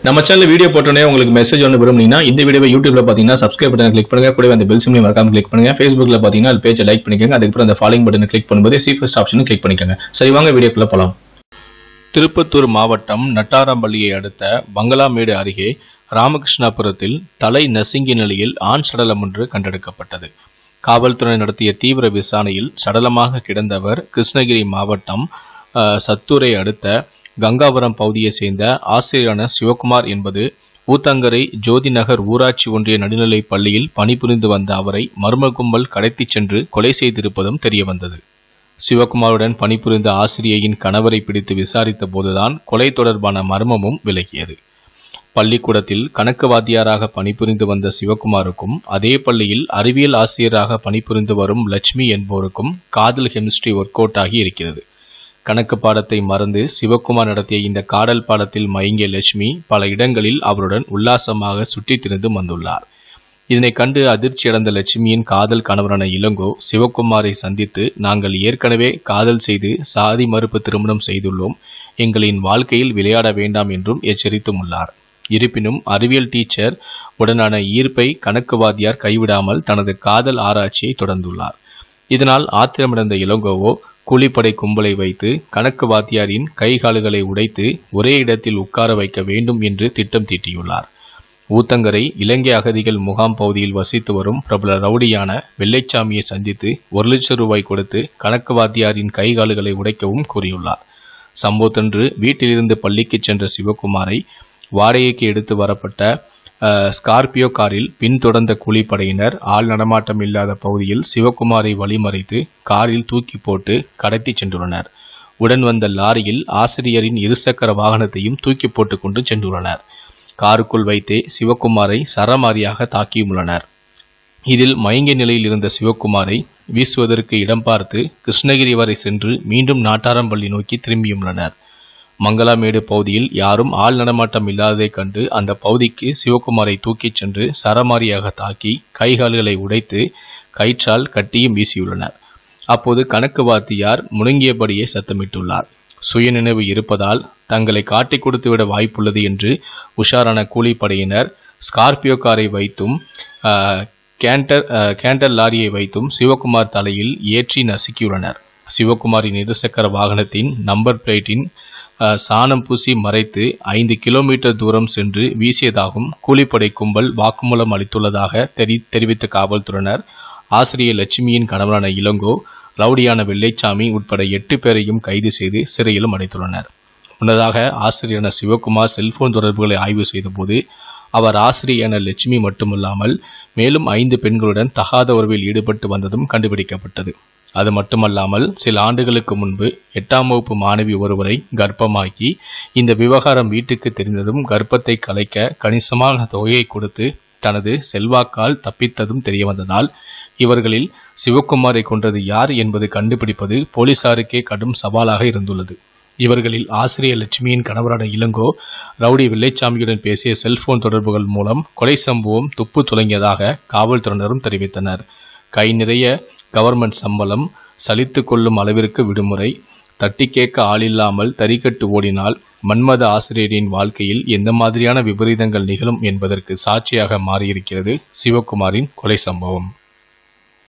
நம்ம channel video போட்டோன்னே உங்களுக்கு மெசேஜ் ஒன்று விரும்புனீங்கன்னா இந்த வீடியோவை யூடியூப்ல பார்த்தீங்கன்னா சப்ஸ்கிரைப் பட்டன் கிளிக் பண்ணுங்க கூடவே அந்த பெல் சிம்லையும் மறக்காம கிளிக் பண்ணுங்க ஃபேஸ்புக்ல பார்த்தீங்கன்னா அது பேஜை லைக் பண்ணிக்கோங்க அதுக்கப்புறம் அந்த ஃபாலோயிங் பட்டனை கிளிக் பண்ணும்போது சி ஃபர்ஸ்ட் ஆப்ஷனும் கிளிக் பண்ணிக்கோங்க சரி வாங்க வீடியோக்குள்ள போலாம் திருப்பத்தூர் மாவட்டம் நட்டாரம்பள்ளியை அடுத்த பங்களாமேடு அருகே ராமகிருஷ்ணாபுரத்தில் தலை நசுங்கிய நிலையில் ஆண் சடலம் ஒன்று கண்டெடுக்கப்பட்டது காவல்துறை நடத்திய தீவிர விசாரணையில் சடலமாக கிடந்தவர் கிருஷ்ணகிரி மாவட்டம் அஹ், சத்தூரை அடுத்த கங்காபுரம் பகுதியைச் சேர்ந்த ஆசிரியரான சிவகுமார் என்பது ஊத்தங்கரை ஜோதி நகர் ஊராட்சி ஒன்றிய நடுநிலைப் பள்ளியில் பணிபுரிந்து வந்த அவரை மர்ம கும்பல் கடத்திச் சென்று கொலை செய்திருப்பதும் தெரியவந்தது சிவகுமாருடன் பணிபுரிந்த ஆசிரியையின் கணவரை பிடித்து விசாரித்த போதுதான் கொலை தொடர்பான மர்மமும் விலகியது பள்ளிக்கூடத்தில் கணக்கு வாத்தியாராக பணிபுரிந்து வந்த சிவகுமாருக்கும் அதே பள்ளியில் அறிவியல் ஆசிரியராக பணிபுரிந்து வரும் லட்சுமி என்போருக்கும் காதல் கெமிஸ்ட்ரி ஒர்க் அவுட் ஆகி இருக்கிறது கணக்கு பாடத்தை மறந்து சிவகுமார் நடத்திய இந்த காடல் பாடத்தில் மயங்கிய லட்சுமி பல இடங்களில் அவருடன் உல்லாசமாக சுற்றித் திரிந்து வந்துள்ளார் இதனை கண்டு அதிர்ச்சியடைந்த லட்சுமியின் காதல் கணவரான இளங்கோ சிவகுமாரை சந்தித்து நாங்கள் ஏற்கனவே காதல் செய்து சாதி மறுப்பு திருமணம் செய்துள்ளோம் எங்களின் வாழ்க்கையில் விளையாட வேண்டாம் என்றும் எச்சரித்தும் உள்ளார் இருப்பினும் அறிவியல் டீச்சர் உடனான ஈர்ப்பை கணக்கு வாத்தியார் கைவிடாமல் தனது காதல் ஆராய்ச்சியை தொடர்ந்துள்ளார் இதனால் ஆத்திரமடைந்த இளங்கோவோ கூலிப்படை கும்பலை வைத்து கணக்கு வாத்தியாரின் கை கால்களை உடைத்து ஒரே இடத்தில் உட்கார வைக்க வேண்டும் என்று திட்டம் தீட்டியுள்ளார் ஊத்தங்கரை இலங்கை அகதிகள் முகாம் பகுதியில் வசித்து வரும் பிரபல ரவுடியான வெள்ளைச்சாமியை சந்தித்து ஒரு லட்சம் ரூபாய் கொடுத்து கணக்கு வாத்தியாரின் கை கால்களை உடைக்கவும் கூறியுள்ளார் சம்பவத்தன்று வீட்டிலிருந்து பள்ளிக்கு சென்ற சிவகுமாரை வாடகைக்கு எடுத்து வரப்பட்ட அஹ், ஸ்கார்பியோ காரில் பின்தொடர்ந்த கூலிப்படையினர் ஆள் நடமாட்டம் இல்லாத பகுதியில் சிவகுமாரை வழிமறைத்து காரில் தூக்கி போட்டு கடத்தி சென்றுள்ளனர் உடன் வந்த லாரியில் ஆசிரியரின் இருசக்கர வாகனத்தையும் தூக்கி போட்டு கொண்டு சென்றுள்ளனர் காருக்குள் வைத்தே சிவகுமாரை சரமாரியாக தாக்கியுள்ளனர் இதில் மயங்கிய நிலையில் இருந்த சிவகுமாரை வீசுவதற்கு இடம் பார்த்து கிருஷ்ணகிரி வரை சென்று மீண்டும் நாட்டாரம்பள்ளி நோக்கி திரும்பியுள்ளனர் மங்களாமேடு பகுதியில் யாரும் ஆள் நடமாட்டம் இல்லாததைக் கண்டு அந்த பகுதிக்கு சிவகுமாரை தூக்கிச் சென்று சரமாரியாக தாக்கி கைகால்களை உடைத்து கயிற்றால் கட்டியும் வீசியுள்ளனர் அப்போது கணக்கு வாத்தியார் முழங்கியபடியே சத்தமிட்டுள்ளார் சுயநினைவு இருப்பதால் தங்களை காட்டிக் கொடுத்துவிட வாய்ப்புள்ளது என்று உஷாரான கூலிப்படையினர் ஸ்கார்பியோ காரை வைத்தும் ஆஹ், கேண்டர் ஆஹ், கேண்டர் லாரியை வைத்தும் சிவகுமார் தலையில் ஏற்றி நசுக்கியுள்ளனர் சிவகுமாரின் இருசக்கர வாகனத்தின் நம்பர் பிளேட்டின் ஆஹ், சாணம் பூசி மறைத்து ஐந்து கிலோமீட்டர் தூரம் சென்று வீசியதாகவும் கூலிப்படை கும்பல் வாக்குமூலம் அளித்துள்ளதாக தெரி தெரிவித்த காவல்துறையினர் ஆசிரியர் லட்சுமியின் கணவரான இளங்கோ ரவுடியான வெள்ளைச்சாமி உட்பட எட்டு பேரையும் கைது செய்து சிறையிலும் அடைத்துள்ளனர் முன்னதாக ஆசிரியரான சிவகுமார் செல்போன் தொடர்புகளை ஆய்வு செய்தபோது அவர் ஆசிரியரான லட்சுமி மட்டுமல்லாமல் மேலும் ஐந்து பெண்களுடன் தகாத உறவில் ஈடுபட்டு வந்ததும் கண்டுபிடிக்கப்பட்டது அது மட்டுமல்லாமல் சில ஆண்டுகளுக்கு முன்பு எட்டாம் வகுப்பு மாணவி ஒருவரை கர்ப்பமாக்கி இந்த விவகாரம் வீட்டுக்கு தெரிந்ததும் கர்ப்பத்தை கலைக்க கணிசமான தொகையை கொடுத்து தனது செல்வாக்கால் தப்பித்ததும் தெரியவந்ததால் இவர்களில் சிவகுமாரை கொன்றது யார் என்பது கண்டுபிடிப்பது போலீசாருக்கே கடும் சவாலாக இருந்துள்ளது இவர்களில் ஆசிரியர் லட்சுமியின் கணவரான இளங்கோ ரவுடி வெள்ளைச்சாமியுடன் பேசிய செல்போன் தொடர்புகள் மூலம் கொலை சம்பவம் துப்பு துலங்கியதாக காவல்துறையினரும் தெரிவித்தனர் கை நிறைய கவர்மெண்ட் சம்பளம் சலித்து கொள்ளும் அளவிற்கு விடுமுறை தட்டி கேட்க ஆளில்லாமல் தறிக்கட்டு ஓடினால் மன்மத ஆசிரியரின் வாழ்க்கையில் எந்த மாதிரியான விபரீதங்கள் நிகழும் என்பதற்கு சாட்சியாக மாறியிருக்கிறது சிவகுமாரின் கொலை சம்பவம்